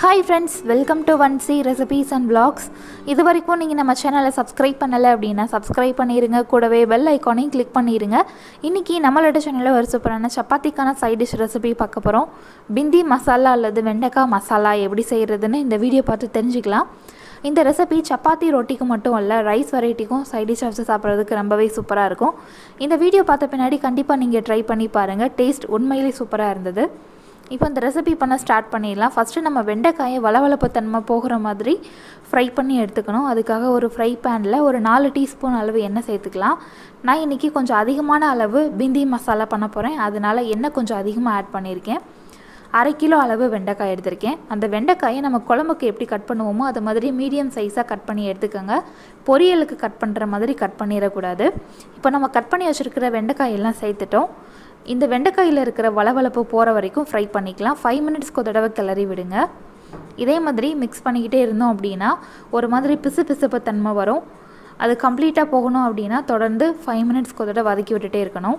hi friends welcome to one C recipes and vlogs இது வரைக்கும் நீங்கள் நம்ம சேனலை சப்ஸ்கிரைப் பண்ணலை அப்படின்னா சப்ஸ்கிரைப் பண்ணிடுங்க கூடவே பெல் ஐக்கானையும் கிளிக் பண்ணிடுங்க இன்றைக்கி நம்மளோட சேனலில் ஒரு சூப்பரான சப்பாத்திக்கான சைட் டிஷ் ரெசிபி பார்க்க போகிறோம் பிந்தி மசாலா அல்லது வெண்டைக்காய் மசாலா எப்படி செய்கிறதுன்னு இந்த வீடியோ பார்த்து தெரிஞ்சுக்கலாம் இந்த ரெசிபி சப்பாத்தி ரொட்டிக்கு மட்டும் இல்லை ரைஸ் வெரைட்டிக்கும் சைட் டிஷ் வச்சு சாப்பிட்றதுக்கு ரொம்பவே சூப்பராக இருக்கும் இந்த வீடியோ பார்த்த பின்னாடி கண்டிப்பாக நீங்கள் ட்ரை பண்ணி பாருங்கள் டேஸ்ட் உண்மையிலே சூப்பராக இருந்தது இப்போ இந்த ரெசிபி பண்ண ஸ்டார்ட் பண்ணிடலாம் ஃபஸ்ட்டு நம்ம வெண்டைக்காயை வளவளப்பு தன்மை போகிற மாதிரி ஃப்ரை பண்ணி எடுத்துக்கணும் அதுக்காக ஒரு ஃப்ரை பேனில் ஒரு நாலு டீஸ்பூன் அளவு எண்ணெய் சேர்த்துக்கலாம் நான் இன்றைக்கி கொஞ்சம் அதிகமான அளவு பிந்தி மசாலா பண்ண போகிறேன் அதனால் எண்ணெய் கொஞ்சம் அதிகமாக ஆட் பண்ணியிருக்கேன் அரை கிலோ அளவு வெண்டைக்காய் எடுத்திருக்கேன் அந்த வெண்டைக்காயை நம்ம குழம்புக்கு எப்படி கட் பண்ணுவோமோ அது மாதிரி மீடியம் சைஸாக கட் பண்ணி எடுத்துக்கோங்க பொரியலுக்கு கட் பண்ணுற மாதிரி கட் பண்ணிடக்கூடாது இப்போ நம்ம கட் பண்ணி வச்சுருக்கிற வெண்டைக்காய் எல்லாம் சேர்த்துட்டோம் இந்த வெண்டைக்காயில் இருக்கிற வளவளப்பு போகிற வரைக்கும் ஃப்ரை பண்ணிக்கலாம் ஃபைவ் மினிட்ஸ்க்கு ஒரு தடவை கிளறி விடுங்க இதே மாதிரி மிக்ஸ் பண்ணிக்கிட்டே இருந்தோம் அப்படின்னா ஒரு மாதிரி பிசு பிசுப்பு தன்மை வரும் அது கம்ப்ளீட்டாக போகணும் அப்படின்னா தொடர்ந்து ஃபைவ் மினிட்ஸ்க்கு ஒரு தடவை வதக்கி விட்டுட்டே இருக்கணும்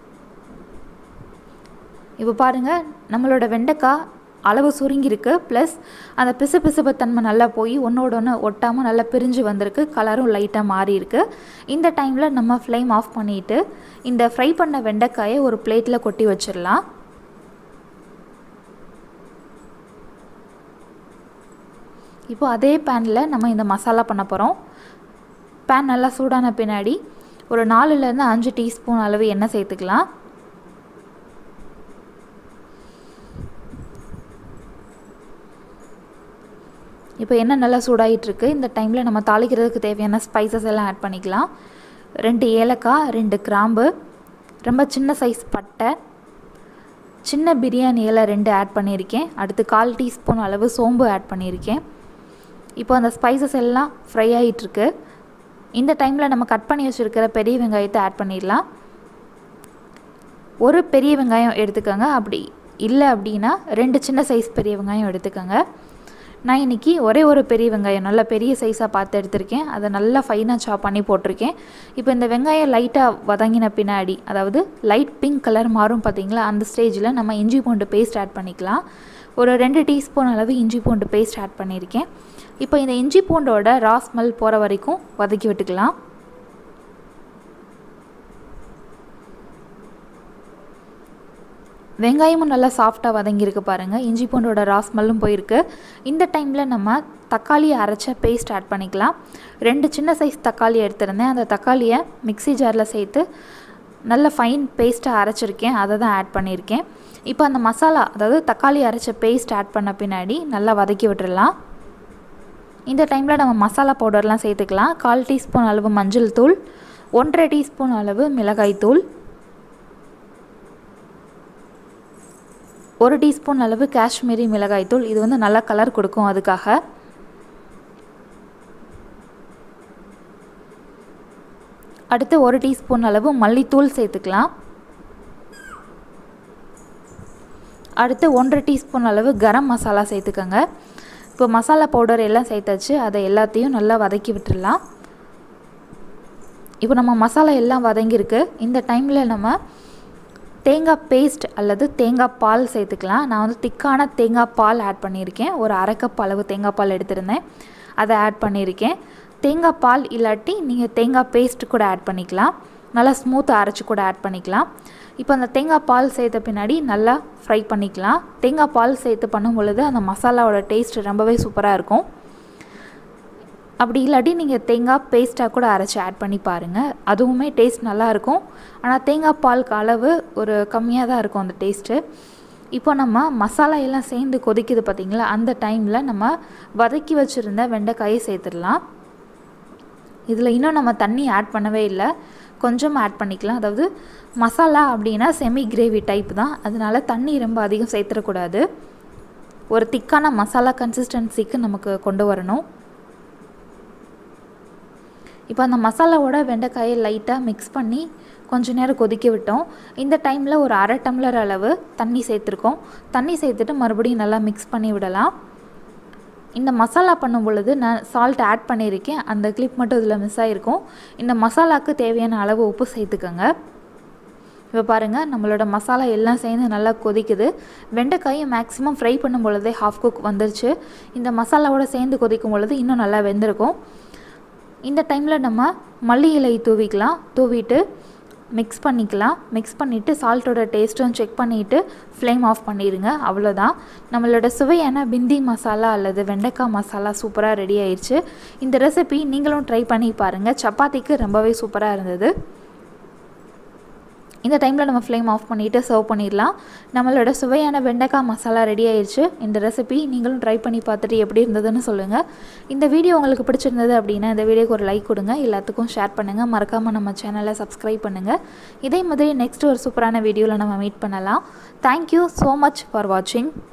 இப்போ பாருங்கள் நம்மளோட வெண்டைக்காய் அளவு சுருங்கியிருக்கு ப்ளஸ் அந்த பிசு பிசுப்பு தன்மை நல்லா போய் ஒன்றோட ஒன்று ஒட்டாமல் நல்லா பிரிஞ்சு வந்திருக்கு கலரும் லைட்டாக மாறி இருக்கு இந்த டைமில் நம்ம ஃப்ளேம் ஆஃப் பண்ணிவிட்டு இந்த ஃப்ரை பண்ண வெண்டைக்காயை ஒரு பிளேட்டில் கொட்டி வச்சிடலாம் இப்போ அதே பேனில் நம்ம இந்த மசாலா பண்ண போகிறோம் பேன் நல்லா சூடான பின்னாடி ஒரு நாலுலேருந்து அஞ்சு டீஸ்பூன் அளவு எண்ணெய் சேர்த்துக்கலாம் இப்போ எண்ணெய் நல்லா சூடாகிட்டுருக்கு இந்த டைமில் நம்ம தாளிக்கிறதுக்கு தேவையான ஸ்பைசஸ் எல்லாம் ஆட் பண்ணிக்கலாம் ரெண்டு ஏலக்காய் ரெண்டு கிராம்பு ரொம்ப சின்ன சைஸ் பட்டை சின்ன பிரியாணி இலை ரெண்டு ஆட் பண்ணியிருக்கேன் அடுத்து கால் டீஸ்பூன் அளவு சோம்பு ஆட் பண்ணியிருக்கேன் இப்போ அந்த ஸ்பைசஸ் எல்லாம் ஃப்ரை ஆகிட்டுருக்கு இந்த டைமில் நம்ம கட் பண்ணி வச்சுருக்கிற பெரிய வெங்காயத்தை ஆட் பண்ணிடலாம் ஒரு பெரிய வெங்காயம் எடுத்துக்கோங்க அப்படி இல்லை அப்படின்னா ரெண்டு சின்ன சைஸ் பெரிய வெங்காயம் எடுத்துக்கோங்க நான் இன்றைக்கி ஒரே ஒரு பெரிய வெங்காயம் நல்லா பெரிய சைஸாக பார்த்து எடுத்திருக்கேன் அதை நல்லா ஃபைனாக சாப் பண்ணி போட்டிருக்கேன் இப்போ இந்த வெங்காயம் லைட்டாக வதங்கின பின்னாடி அதாவது லைட் பிங்க் கலர் மாறும் பார்த்தீங்களா அந்த ஸ்டேஜில் நம்ம இஞ்சி பூண்டு பேஸ்ட் ஆட் பண்ணிக்கலாம் ஒரு ரெண்டு டீஸ்பூன் அளவு இஞ்சி பூண்டு பேஸ்ட் ஆட் பண்ணியிருக்கேன் இப்போ இந்த இஞ்சி பூண்டோட ரா ஸ்மெல் போகிற வரைக்கும் வதக்கி விட்டுக்கலாம் வெங்காயமும் நல்லா சாஃப்டாக வதங்கியிருக்கு பாருங்கள் இஞ்சி பூண்டோட ரா ஸ்மெல்லும் போயிருக்கு இந்த டைமில் நம்ம தக்காளியை அரைச்ச பேஸ்ட் ஆட் பண்ணிக்கலாம் ரெண்டு சின்ன சைஸ் தக்காளி எடுத்திருந்தேன் அந்த தக்காளியை மிக்சி ஜாரில் சேர்த்து நல்ல ஃபைன் பேஸ்ட்டாக அரைச்சிருக்கேன் அதை தான் ஆட் பண்ணியிருக்கேன் இப்போ அந்த மசாலா அதாவது தக்காளி அரைச்ச பேஸ்ட் ஆட் பண்ண பின்னாடி நல்லா வதக்கி விட்டுடலாம் இந்த டைமில் நம்ம மசாலா பவுடர்லாம் சேர்த்துக்கலாம் கால் டீஸ்பூன் அளவு மஞ்சள் தூள் ஒன்றரை டீஸ்பூன் அளவு மிளகாய் தூள் ஒரு டீஸ்பூன் அளவு காஷ்மீரி மிளகாய்த்தூள் இது வந்து நல்லா கலர் கொடுக்கும் அதுக்காக அடுத்து ஒரு டீஸ்பூன் அளவு மல்லித்தூள் சேர்த்துக்கலாம் அடுத்து ஒன்றரை டீஸ்பூன் அளவு கரம் மசாலா சேர்த்துக்கோங்க இப்போ மசாலா பவுடர் எல்லாம் சேர்த்தாச்சு அதை எல்லாத்தையும் நல்லா வதக்கி விட்டுடலாம் இப்போ நம்ம மசாலா எல்லாம் வதங்கியிருக்கு இந்த டைமில் நம்ம தேங்காய் பேஸ்ட் அல்லது தேங்காய் பால் சேர்த்துக்கலாம் நான் வந்து திக்கான தேங்காய் பால் ஆட் பண்ணியிருக்கேன் ஒரு அரை கப் அளவு தேங்காய் பால் எடுத்திருந்தேன் அதை ஆட் பண்ணியிருக்கேன் தேங்காய் பால் இல்லாட்டி நீங்கள் தேங்காய் பேஸ்ட் கூட ஆட் பண்ணிக்கலாம் நல்லா ஸ்மூத்தாக அரைச்சி கூட ஆட் பண்ணிக்கலாம் இப்போ அந்த தேங்காய் பால் சேர்த்த பின்னாடி நல்லா ஃப்ரை பண்ணிக்கலாம் தேங்காய் பால் சேர்த்து பண்ணும் பொழுது அந்த மசாலாவோட டேஸ்ட் ரொம்பவே சூப்பராக இருக்கும் அப்படி இல்லாட்டி நீங்கள் தேங்காய் பேஸ்ட்டாக கூட அரைச்சி ஆட் பண்ணி பாருங்கள் அதுவுமே டேஸ்ட் நல்லாயிருக்கும் ஆனால் தேங்காய் பாலுக்கு அளவு ஒரு கம்மியாக தான் இருக்கும் அந்த டேஸ்ட்டு இப்போ நம்ம மசாலா எல்லாம் சேர்ந்து கொதிக்குது பார்த்திங்களா அந்த டைமில் நம்ம வதக்கி வச்சுருந்த வெண்டைக்காயை சேர்த்துடலாம் இதில் இன்னும் நம்ம தண்ணி ஆட் பண்ணவே இல்லை கொஞ்சம் ஆட் பண்ணிக்கலாம் அதாவது மசாலா அப்படின்னா செமி கிரேவி டைப் தான் அதனால் தண்ணி ரொம்ப அதிகம் சேர்த்துடக்கூடாது ஒரு திக்கான மசாலா கன்சிஸ்டன்சிக்கு நமக்கு கொண்டு வரணும் இப்போ அந்த மசாலாவோட வெண்டைக்காயை லைட்டாக மிக்ஸ் பண்ணி கொஞ்ச நேரம் கொதிக்க விட்டோம் இந்த டைமில் ஒரு அரை டம்ளர் அளவு தண்ணி சேர்த்துருக்கோம் தண்ணி சேர்த்துட்டு மறுபடியும் நல்லா மிக்ஸ் பண்ணி விடலாம் இந்த மசாலா பண்ணும் பொழுது நான் சால்ட் ஆட் பண்ணியிருக்கேன் அந்த கிளிப் மட்டும் இதில் மிஸ் ஆகிருக்கும் இந்த மசாலாவுக்கு தேவையான அளவு உப்பு சேர்த்துக்கோங்க இப்போ பாருங்கள் நம்மளோட மசாலா எல்லாம் சேர்ந்து நல்லா கொதிக்குது வெண்டைக்காயை மேக்ஸிமம் ஃப்ரை பண்ணும் பொழுதே ஹாஃப் குக் வந்துருச்சு இந்த மசாலாவோட சேர்ந்து கொதிக்கும் பொழுது இன்னும் நல்லா வெந்திருக்கும் இந்த டைமில் நம்ம மல்லி இலை தூவிக்கலாம் தூவிட்டு மிக்ஸ் பண்ணிக்கலாம் மிக்ஸ் பண்ணிவிட்டு சால்ட்டோட டேஸ்ட்டும் செக் பண்ணிவிட்டு ஃப்ளேம் ஆஃப் பண்ணிடுங்க அவ்வளோதான் நம்மளோட சுவையான பிந்தி மசாலா அல்லது வெண்டைக்காய் மசாலா சூப்பராக ரெடி ஆயிடுச்சு இந்த ரெசிபி நீங்களும் ட்ரை பண்ணி பாருங்கள் சப்பாத்திக்கு ரொம்பவே சூப்பராக இருந்தது இந்த டைமில் நம்ம ஃப்ளேம் ஆஃப் பண்ணிவிட்டு சர்வ் பண்ணிடலாம் நம்மளோட சுவையான வெண்டைக்காய் மசாலா ரெடி ஆயிடுச்சு இந்த ரெசிபி நீங்களும் ட்ரை பண்ணி பார்த்துட்டு எப்படி இருந்ததுன்னு சொல்லுங்கள் இந்த வீடியோ உங்களுக்கு பிடிச்சிருந்தது அப்படின்னா இந்த வீடியோக்கு ஒரு லைக் கொடுங்க எல்லாத்துக்கும் ஷேர் பண்ணுங்கள் மறக்காமல் நம்ம சேனலை சப்ஸ்கிரைப் பண்ணுங்கள் இதே மாதிரி நெக்ஸ்ட் ஒரு சூப்பரான வீடியோவில் நம்ம மீட் பண்ணலாம் தேங்க்யூ ஸோ மச் ஃபார் வாட்சிங்